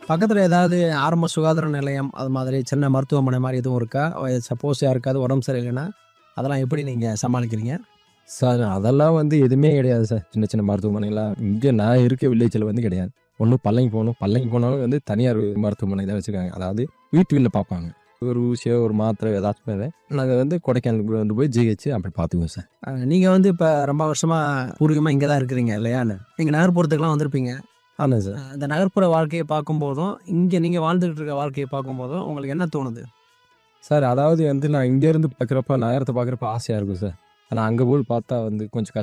பக்கத்தில் ஏதாவது ஆரம்ப சுகாதார நிலையம் அது மாதிரி சின்ன மருத்துவமனை மாதிரி எதுவும் இருக்கா சப்போஸ் யாருக்காவது உடம்பு சரியில்லைன்னா அதெல்லாம் எப்படி நீங்கள் சமாளிக்கிறீங்க சார் அதெல்லாம் வந்து எதுவுமே கிடையாது சார் சின்ன சின்ன மருத்துவமனைலாம் இங்கே நான் இருக்க வில்லேஜில் வந்து கிடையாது ஒன்று பல்லங்கி போகணும் பல்லங்கி போனாலும் வந்து தனியார் மருத்துவமனை தான் வச்சுருக்காங்க அதாவது வீட்டு வீட்டில் பார்ப்பாங்க ஒரு ஊசியோ ஒரு மாத்திரை ஏதாச்சும் நாங்கள் வந்து கொடைக்கானலுக்கு கொண்டு போய் ஜிஹெச் அப்படி பார்த்துக்குவோம் சார் நீங்கள் வந்து இப்போ ரொம்ப வருஷமாக பூர்வீகமாக இங்கே தான் இருக்கிறீங்க இல்லையான்னு நீங்கள் நகர்ப்புறத்துக்குலாம் வந்திருப்பீங்க ஆமாம் சார் அந்த நகர்ப்புற வாழ்க்கையை பார்க்கும்போதும் இங்கே நீங்கள் வாழ்ந்துகிட்டு இருக்க வாழ்க்கையை பார்க்கும்போதும் உங்களுக்கு என்ன தோணுது சார் அதாவது வந்து நான் இங்கேருந்து பார்க்குறப்ப நகரத்தை பார்க்குறப்ப ஆசையாக இருக்கும் சார் ஆனால் அங்கே போய் பார்த்தா வந்து கொஞ்சம் கஷ்டம்